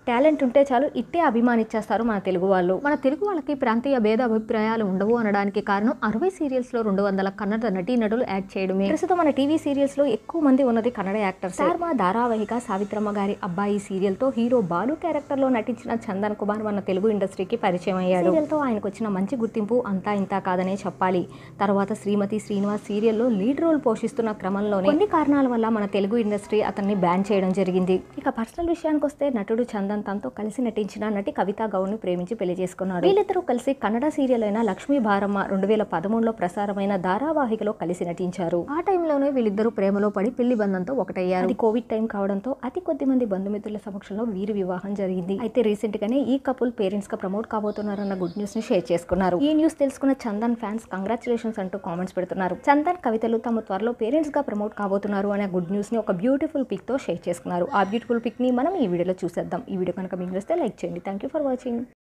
talent ఉంటే చాలు ఇట్టే అభిమానిచ్చేస్తారు మన తెలుగు వాళ్ళు మన తెలుగు వాళ్ళకి ప్రాంతీయ భేద అభిప్రాయాలు ఉండవు అనడానికి కారణం అరవై సీరియల్స్ లో రెండు వందల కన్నడ నటీనటులు యాక్ట్ చేయడమే ప్రస్తుతం మన టీవీ సీరియల్స్ లో ఎక్కువ మంది ఉన్నది కన్నడ యాక్టర్స్ మా ధారావాహిక సావిత్రమ్మ గారి అబ్బాయి సీరియల్ తో హీరో బాలు క్యారెక్టర్ లో నటించిన చందన్ కుమార్ మన తెలుగు ఇండస్ట్రీకి పరిచయం అయ్యాడు సీరియల్ తో ఆయనకు వచ్చిన మంచి గుర్తింపు అంతా ఇంతా కాదనే చెప్పాలి తర్వాత శ్రీమతి శ్రీనివాస్ సీరియల్లో లీడ్ రోల్ పోషిస్తున్న క్రమంలోనే కొన్ని కారణాల వల్ల మన తెలుగు ఇండస్ట్రీ అతన్ని బ్యాన్ చేయడం జరిగింది ఇక పర్సనల్ విషయానికి వస్తే నటుడు చందన్ తనతో కలిసి నటించిన నటి కవితా గౌడ్ ని ప్రేమించి పెళ్లి చేసుకున్నాడు వీళ్ళిద్దరూ కలిసి కన్నడ సీరియల్ అయిన లక్ష్మీ భారమ్మ రెండు వేల పదమూడులో ప్రసారమైన ధారావాహికలో కలిసి నటించారు ఆ టైంలోనే వీళ్ళిద్దరూ ప్రేమలో పడి పెళ్లి బంధంతో ఒకటయ్యారు అది కోవిడ్ టైం కావడంతో అతి కొద్ది మంది బంధుమిత్రుల సమక్షంలో వీరి వివాహం జరిగింది అయితే రీసెంట్ గానే ఈ కపుల్ పేరెంట్స్ గా ప్రమోట్ కాబోతున్నారన్న గుడ్ న్యూస్ ని షేర్ చేసుకున్నారు ఈ న్యూస్ తెలుసుకున్న చందన్ ఫ్యాన్స్ కంగ్రాచులేషన్స్ అంటూ కామెంట్స్ పెడుతున్నారు చందన్ కవితలు తమ త్వరలో పేరెంట్స్ గా ప్రమోట్ కాబోతున్నారు అనే గుడ్ న్యూస్ ని ఒక బ్యూటిఫుల్ పిక్ తో షేర్ చేసుకున్నారు ఆ బ్యూటిఫుల్ పిక్ ని మనం ఈ వీడియోలో చూసేద్దాం ఈ వీడియో కనుక మీకు నచ్చితే లైక్ చేయండి థ్యాంక్ యూ ఫర్ వాచింగ్